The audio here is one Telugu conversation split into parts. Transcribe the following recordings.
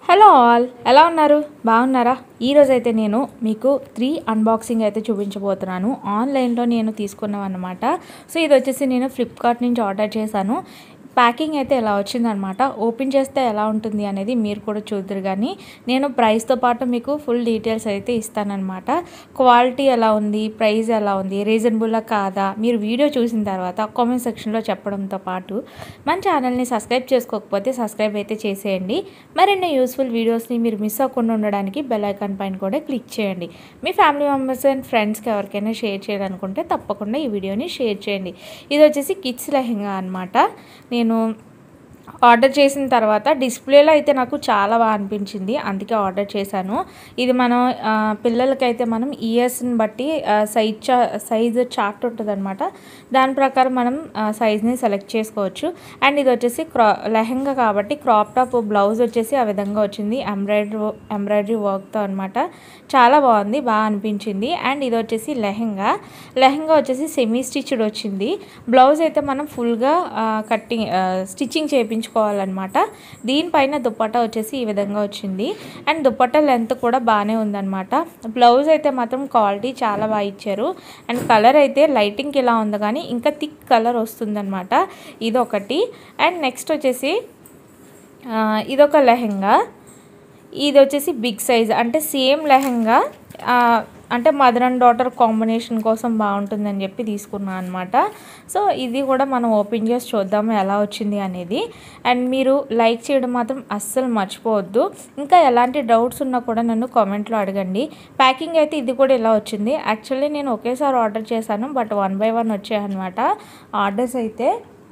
హలో ఆల్ ఎలా ఉన్నారు బాగున్నారా ఈరోజు అయితే నేను మీకు త్రీ అన్బాక్సింగ్ అయితే చూపించబోతున్నాను ఆన్లైన్లో నేను తీసుకున్నామన్నమాట సో ఇది వచ్చేసి నేను ఫ్లిప్కార్ట్ నుంచి ఆర్డర్ చేశాను ప్యాకింగ్ అయితే ఎలా వచ్చిందనమాట ఓపెన్ చేస్తే ఎలా ఉంటుంది అనేది మీరు కూడా చూద్దరు కానీ నేను ప్రైస్తో పాటు మీకు ఫుల్ డీటెయిల్స్ అయితే ఇస్తానన్నమాట క్వాలిటీ ఎలా ఉంది ప్రైస్ ఎలా ఉంది రీజనబుల్లా కాదా మీరు వీడియో చూసిన తర్వాత కామెంట్ సెక్షన్లో చెప్పడంతో పాటు మన ఛానల్ని సబ్స్క్రైబ్ చేసుకోకపోతే సబ్స్క్రైబ్ అయితే చేసేయండి మరిన్ని యూస్ఫుల్ వీడియోస్ని మీరు మిస్ అవ్వకుండా ఉండడానికి బెల్ ఐకాన్ పైన కూడా క్లిక్ చేయండి మీ ఫ్యామిలీ మెంబర్స్ అండ్ ఫ్రెండ్స్కి ఎవరికైనా షేర్ చేయాలనుకుంటే తప్పకుండా ఈ వీడియోని షేర్ చేయండి ఇది వచ్చేసి కిడ్స్ లెహెంగా అనమాట నేను ఆర్డర్ చేసిన తర్వాత డిస్ప్లేలో అయితే నాకు చాలా బాగా అనిపించింది అందుకే ఆర్డర్ చేశాను ఇది మనం ఆ, పిల్లలకైతే మనం ఇయర్స్ని బట్టి సైజ్ చా సైజ్ చార్ట్ ఉంటుంది అనమాట దాని ప్రకారం మనం సైజ్ని సెలెక్ట్ చేసుకోవచ్చు అండ్ ఇది వచ్చేసి క్రా లెహంగా కాబట్టి క్రాప్ టాప్ బ్లౌజ్ వచ్చేసి ఆ విధంగా వచ్చింది ఎంబ్రాయిడరీ ఎంబ్రాయిడరీ వర్క్తో అనమాట చాలా బాగుంది బాగా అనిపించింది అండ్ ఇది వచ్చేసి లెహంగా లెహంగా వచ్చేసి సెమీ స్టిచ్డ్ వచ్చింది బ్లౌజ్ అయితే మనం ఫుల్గా కట్టింగ్ స్టిచ్చింగ్ చేయించుకోవాలన్నమాట దీనిపైన దుప్పట్టా వచ్చేసి ఈ విధంగా వచ్చింది అండ్ దుప్పట్టా లెంత్ కూడా బాగానే ఉందన్నమాట బ్లౌజ్ అయితే మాత్రం క్వాలిటీ చాలా బాగా ఇచ్చారు అండ్ కలర్ అయితే లైటింగ్కి ఇలా ఉంది కానీ ఇంకా థిక్ కలర్ వస్తుందన్నమాట ఇది ఒకటి అండ్ నెక్స్ట్ వచ్చేసి ఆ, ఇదొక లెహంగా ఇది వచ్చేసి బిగ్ సైజ్ అంటే సేమ్ లెహంగా ఆ, అంటే మదర్ అండ్ డాటర్ కాంబినేషన్ కోసం బాగుంటుందని చెప్పి తీసుకున్నాను అనమాట సో ఇది కూడా మనం ఓపెన్ చేసి చూద్దాము ఎలా వచ్చింది అనేది అండ్ మీరు లైక్ చేయడం మాత్రం అస్సలు మర్చిపోవద్దు ఇంకా ఎలాంటి డౌట్స్ ఉన్నా కూడా నన్ను కామెంట్లో అడగండి ప్యాకింగ్ అయితే ఇది కూడా ఇలా వచ్చింది యాక్చువల్లీ నేను ఒకేసారి ఆర్డర్ చేశాను బట్ వన్ బై వన్ వచ్చాయన్నమాట ఆర్డర్స్ అయితే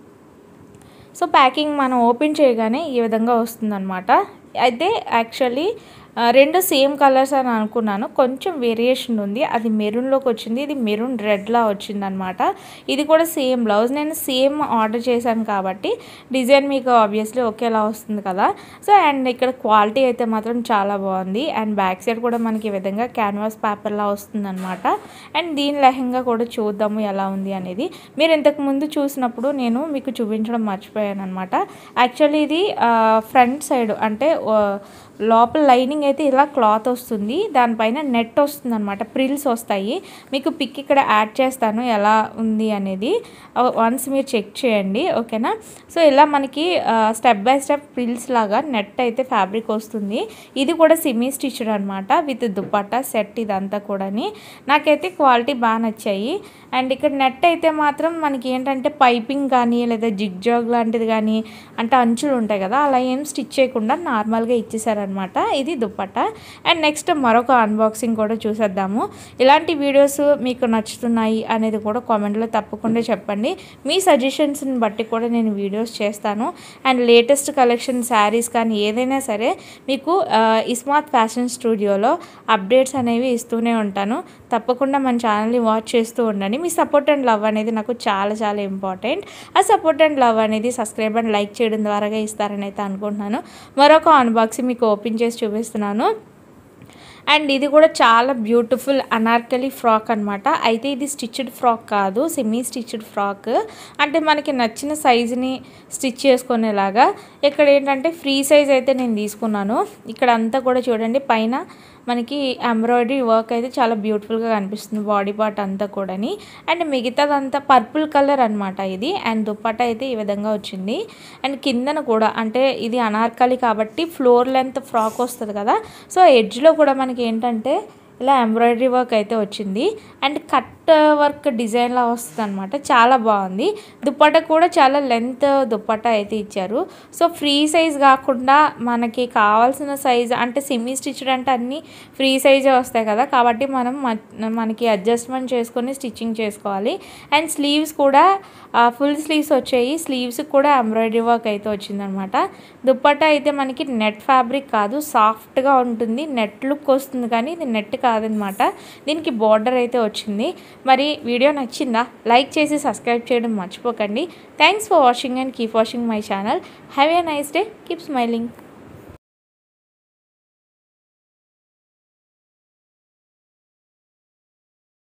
సో ప్యాకింగ్ మనం ఓపెన్ చేయగానే ఈ విధంగా వస్తుందన్నమాట అయితే యాక్చువల్లీ ఆ, రెండు సేమ్ కలర్స్ అని అనుకున్నాను కొంచెం వేరియేషన్ ఉంది అది మెరూన్లోకి వచ్చింది ఇది మెరూన్ రెడ్లా వచ్చిందనమాట ఇది కూడా సేమ్ బ్లౌజ్ నేను సేమ్ ఆర్డర్ చేశాను కాబట్టి డిజైన్ మీకు ఆబ్వియస్లీ ఒకేలా వస్తుంది కదా సో అండ్ ఇక్కడ క్వాలిటీ అయితే మాత్రం చాలా బాగుంది అండ్ బ్యాక్ సైడ్ కూడా మనకి ఈ విధంగా క్యాన్వాస్ పేపర్లా వస్తుందన్నమాట అండ్ దీని లెహంగా కూడా చూద్దాము ఎలా ఉంది అనేది మీరు ఇంతకు ముందు చూసినప్పుడు నేను మీకు చూపించడం మర్చిపోయాను అనమాట యాక్చువల్లీ ఇది ఫ్రంట్ సైడ్ అంటే ఆ, లోపల లైనింగ్ అయితే ఇలా క్లాత్ వస్తుంది దానిపైన నెట్ వస్తుంది అనమాట ప్రిల్స్ వస్తాయి మీకు పిక్ ఇక్కడ యాడ్ చేస్తాను ఎలా ఉంది అనేది వన్స్ మీరు చెక్ చేయండి ఓకేనా సో ఇలా మనకి స్టెప్ బై స్టెప్ ప్రిల్స్ లాగా నెట్ అయితే ఫ్యాబ్రిక్ వస్తుంది ఇది కూడా సిమీ స్టిచ్డ్ అనమాట విత్ దుపట్టా సెట్ ఇదంతా కూడాని నాకైతే క్వాలిటీ బాగా నచ్చాయి అండ్ ఇక్కడ నెట్ అయితే మాత్రం మనకి ఏంటంటే పైపింగ్ కానీ లేదా జిగ్ జాగ్ లాంటిది కానీ అంటే అంచులు ఉంటాయి కదా అలా ఏం స్టిచ్ చేయకుండా నార్మల్గా ఇచ్చేసారనమాట ఇది దుప్పట్ట అండ్ నెక్స్ట్ మరొక అన్బాక్సింగ్ కూడా చూసేద్దాము ఇలాంటి వీడియోస్ మీకు నచ్చుతున్నాయి అనేది కూడా కామెంట్లో తప్పకుండా చెప్పండి మీ సజెషన్స్ని బట్టి కూడా నేను వీడియోస్ చేస్తాను అండ్ లేటెస్ట్ కలెక్షన్ శారీస్ కానీ ఏదైనా సరే మీకు ఆ, ఇస్మార్ట్ ఫ్యాషన్ స్టూడియోలో అప్డేట్స్ అనేవి ఇస్తూనే ఉంటాను తప్పకుండా మన ఛానల్ని వాచ్ చేస్తూ ఉండండి మీ సపోర్ట్ అండ్ లవ్ అనేది నాకు చాలా చాలా ఇంపార్టెంట్ ఆ సపోర్ట్ అండ్ లవ్ అనేది సబ్స్క్రైబ్ అండ్ లైక్ చేయడం ద్వారాగా ఇస్తారని అయితే అనుకుంటున్నాను మరొక అన్బాక్సింగ్ మీకు ఓపెన్ చేసి చూపిస్తున్నాను అండ్ ఇది కూడా చాలా బ్యూటిఫుల్ అనార్కలి ఫ్రాక్ అనమాట అయితే ఇది స్టిచ్డ్ ఫ్రాక్ కాదు సెమీ స్టిచ్డ్ ఫ్రాక్ అంటే మనకి నచ్చిన సైజుని స్టిచ్ చేసుకునేలాగా ఇక్కడ ఏంటంటే ఫ్రీ సైజ్ అయితే నేను తీసుకున్నాను ఇక్కడ అంతా కూడా చూడండి పైన మనకి ఎంబ్రాయిడరీ వర్క్ అయితే చాలా బ్యూటిఫుల్గా కనిపిస్తుంది బాడీ పార్ట్ అంతా కూడాని అండ్ మిగతాదంతా పర్పుల్ కలర్ అనమాట ఇది అండ్ దుప్పట అయితే ఈ విధంగా వచ్చింది అండ్ కిందన కూడా అంటే ఇది అనార్కలి కాబట్టి ఫ్లోర్ లెంత్ ఫ్రాక్ వస్తుంది కదా సో ఎడ్జ్లో కూడా మనకి ఏంటంటే ఇలా ఎంబ్రాయిడరీ వర్క్ అయితే వచ్చింది అండ్ కట్ వర్క్ డిజైన్లా వస్తుంది అనమాట చాలా బాగుంది దుప్పట కూడా చాలా లెంత్ దుప్పట అయితే ఇచ్చారు సో ఫ్రీ సైజ్ కాకుండా మనకి కావాల్సిన సైజ్ అంటే సెమీ స్టిచ్డ్ అంటే అన్నీ ఫ్రీ సైజే వస్తాయి కదా కాబట్టి మనం మ- మనకి అడ్జస్ట్మెంట్ చేసుకొని స్టిచ్చింగ్ చేసుకోవాలి అండ్ స్లీవ్స్ కూడా ఫుల్ స్లీవ్స్ వచ్చాయి స్లీవ్స్ కూడా ఎంబ్రాయిడరీ వర్క్ అయితే వచ్చిందనమాట దుప్పట అయితే మనకి నెట్ ఫ్యాబ్రిక్ కాదు సాఫ్ట్గా ఉంటుంది నెట్ లుక్ వస్తుంది కానీ ఇది నెట్ కాదనమాట దీనికి బార్డర్ అయితే వచ్చింది మరి వీడియో నచ్చిందా లైక్ చేసి సబ్స్క్రైబ్ చేయడం మర్చిపోకండి thanks for watching and keep watching my channel have a nice day keep smiling